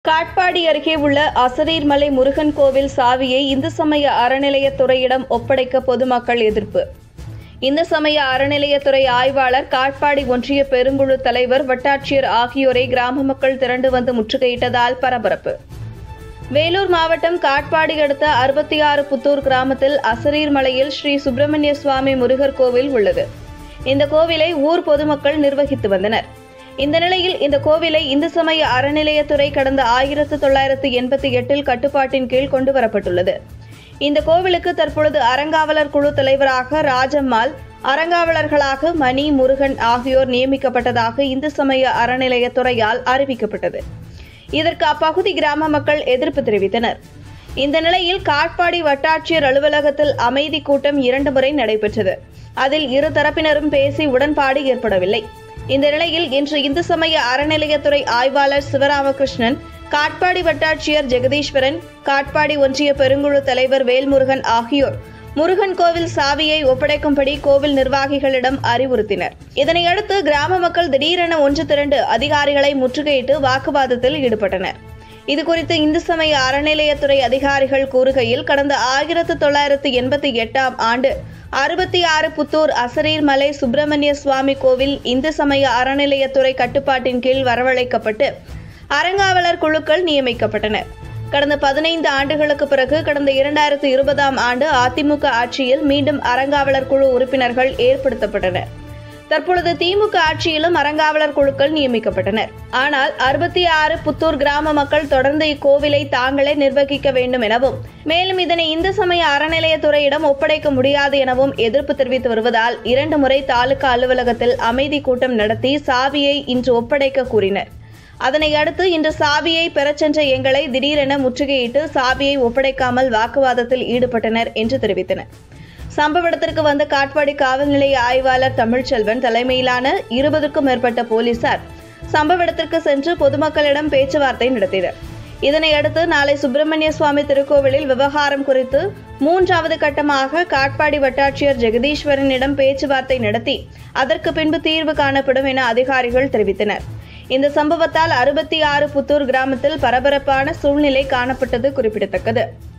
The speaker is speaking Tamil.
காட்பாடி அருகே உள்ள அசரீர்மலை முருகன் கோவில் சாவியை இந்து சமய அறநிலையத்துறையிடம் ஒப்படைக்க பொதுமக்கள் எதிர்ப்பு இந்து சமய அறநிலையத்துறை ஆய்வாளர் காட்பாடி ஒன்றிய பெருங்குழு தலைவர் வட்டாட்சியர் ஆகியோரை கிராம மக்கள் திரண்டு வந்து முற்றுகையிட்டதால் பரபரப்பு வேலூர் மாவட்டம் காட்பாடி அடுத்த அறுபத்தி ஆறு புத்தூர் கிராமத்தில் அசரீர் மலையில் ஸ்ரீ சுப்பிரமணிய சுவாமி முருகர் கோவில் உள்ளது இந்த கோவிலை ஊர் பொதுமக்கள் நிர்வகித்து வந்தனர் இந்த நிலையில் இந்த கோவிலை இந்து சமய அறநிலையத்துறை கடந்த ஆயிரத்து தொள்ளாயிரத்து எண்பத்தி எட்டில் கட்டுப்பாட்டின் கீழ் கொண்டு வரப்பட்டுள்ளது இந்த கோவிலுக்கு தற்பொழுது அறங்காவலர் குழு தலைவராக ராஜம்மாள் அறங்காவலர்களாக மணி முருகன் ஆகியோர் நியமிக்கப்பட்டதாக இந்து சமய அறநிலையத்துறையால் அறிவிக்கப்பட்டது இதற்கு அப்பகுதி கிராம மக்கள் எதிர்ப்பு தெரிவித்தனர் இந்த நிலையில் காட்பாடி வட்டாட்சியர் அலுவலகத்தில் அமைதி கூட்டம் இரண்டு முறை நடைபெற்றது அதில் இரு தரப்பினரும் பேசி உடன்பாடு ஏற்படவில்லை இந்த நிலையில் இன்று இந்து சமய அறநிலையத்துறை ஆய்வாளர் சிவராமகிருஷ்ணன் காட்பாடி வட்டாட்சியர் ஜெகதீஸ்வரன் காட்பாடி ஒன்றிய பெருங்குழு தலைவர் வேல்முருகன் ஆகியோர் முருகன் கோவில் சாவியை ஒப்படைக்கும்படி கோவில் நிர்வாகிகளிடம் அறிவுறுத்தினர் இதனையடுத்து கிராம மக்கள் திடீரென ஒன்று திரண்டு அதிகாரிகளை முற்றுகையிட்டு வாக்குவாதத்தில் ஈடுபட்டனர் இதுகுறித்து இந்து சமய அறநிலையத்துறை அதிகாரிகள் கூறுகையில் கடந்த ஆயிரத்து தொள்ளாயிரத்து எண்பத்தி எட்டாம் ஆண்டு அறுபத்தி ஆறு புத்தூர் அசரீர் மலை சுப்பிரமணிய சுவாமி கோவில் இந்து சமய அறநிலையத்துறை கட்டுப்பாட்டின் கீழ் வரவழைக்கப்பட்டு அறங்காவலர் குழுக்கள் நியமிக்கப்பட்டனர் கடந்த பதினைந்து ஆண்டுகளுக்கு பிறகு கடந்த இரண்டாயிரத்து இருபதாம் ஆண்டு அதிமுக ஆட்சியில் மீண்டும் அறங்காவலர் குழு உறுப்பினர்கள் ஏற்படுத்தப்பட்டனர் தற்பொழுது திமுக ஆட்சியிலும் அறங்காவலர் குழுக்கள் நியமிக்கப்பட்டனர் ஆனால் அறுபத்தி ஆறு புத்தூர் கிராம மக்கள் தொடர்ந்து இக்கோவிலை தாங்களே நிர்வகிக்க வேண்டும் எனவும் மேலும் இதனை இந்து சமய அறநிலையத்துறையிடம் ஒப்படைக்க முடியாது எனவும் எதிர்ப்பு தெரிவித்து வருவதால் இரண்டு முறை தாலுகா அலுவலகத்தில் அமைதி கூட்டம் நடத்தி சாவியை இன்று ஒப்படைக்க கூறினர் அதனை அடுத்து இன்று சாவியை பெறச் சென்ற எங்களை திடீரென முற்றுகையிட்டு சாவியை ஒப்படைக்காமல் வாக்குவாதத்தில் ஈடுபட்டனர் என்று தெரிவித்தனர் சம்பவ இடத்திற்கு வந்த காட்பாடி காவல் நிலைய ஆய்வாளர் தமிழ்ச்செல்வன் தலைமையிலான இருபதுக்கும் மேற்பட்ட போலீசார் சம்பவ இடத்திற்கு சென்று பொதுமக்களிடம் பேச்சுவார்த்தை நடத்தினர் இதனையடுத்து நாளை சுப்பிரமணிய சுவாமி திருக்கோவிலில் விவகாரம் குறித்து மூன்றாவது கட்டமாக காட்பாடி வட்டாட்சியர் ஜெகதீஸ்வரனிடம் பேச்சுவார்த்தை நடத்தி அதற்கு பின்பு தீர்வு காணப்படும் என அதிகாரிகள் தெரிவித்தனர் இந்த சம்பவத்தால் அறுபத்தி ஆறு புத்தூர் கிராமத்தில் பரபரப்பான சூழ்நிலை காணப்பட்டது குறிப்பிடத்தக்கது